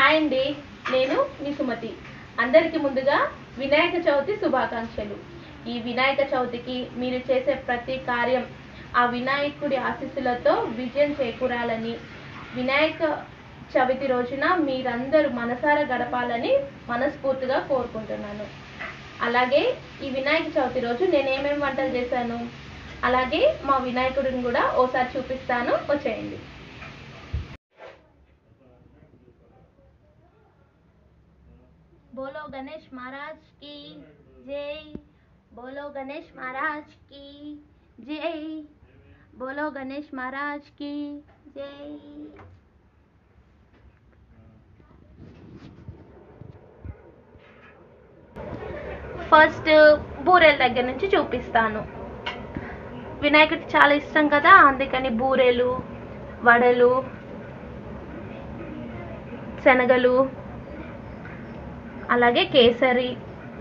hi అండి నేను మీ సుమతి అందరికీ ముందుగా వినాయక చవితి శుభాకాంక్షలు ఈ వినాయక చవితికి మీరు చేసే ప్రతి కార్యం ఆ వినాయకుడి ఆశీస్సులతో విజయం చేకూరాలని వినాయక చవితి రోజున మీరందరూ మనసారా గడపాలని మనస్ఫూర్తిగా కోరుకుంటున్నాను అలాగే ఈ వినాయక చవితి రోజు నేను ఏమేమి వంటలు చేశాను అలాగే మా వినాయకుడిని కూడా ఓసారి చూపిస్తాను వచ్చేయండి बोलो गणेश महाराज की जय बोलो गणेश महाराज की जय बोलो गणेश महाराज की जय ఫస్ట్ బూరెల దగ్గర నుంచి చూపిస్తాను వినాయకుడికి చాలా ఇష్టం కదా అందుకని బూరెలు వడలు శనగలు అలాగే కేసరి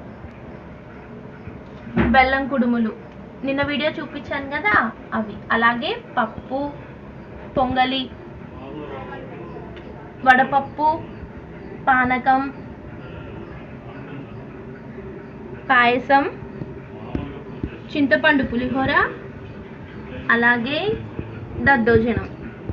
బెల్లం కుడుములు నిన్న వీడియో చూపించాను కదా అవి అలాగే పప్పు పొంగలి వడపప్పు పానకం పాయసం చింతపండు పులిహోర అలాగే దద్దోజనం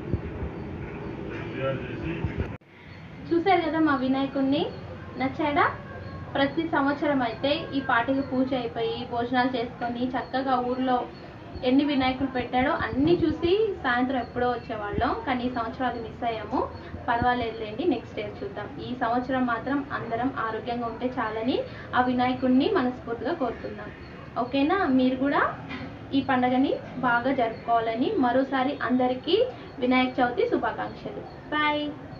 చూశారు కదా మా వినాయకుడిని నచ్చాడా ప్రతి సంవత్సరం అయితే ఈ పాటికి పూజ అయిపోయి భోజనాలు చేసుకొని చక్కగా ఊర్లో ఎన్ని వినాయకులు పెట్టాడో అన్ని చూసి సాయంత్రం ఎప్పుడో వచ్చేవాళ్ళం కానీ ఈ సంవత్సరం అది మిస్ అయ్యాము పర్వాలేదులేండి నెక్స్ట్ ఇయర్ చూద్దాం ఈ సంవత్సరం మాత్రం అందరం ఆరోగ్యంగా ఉంటే చాలని ఆ వినాయకుడిని మనస్ఫూర్తిగా కోరుకుందాం ఓకేనా మీరు కూడా ఈ పండగని బాగా జరుపుకోవాలని మరోసారి అందరికీ వినాయక చవితి శుభాకాంక్షలు బాయ్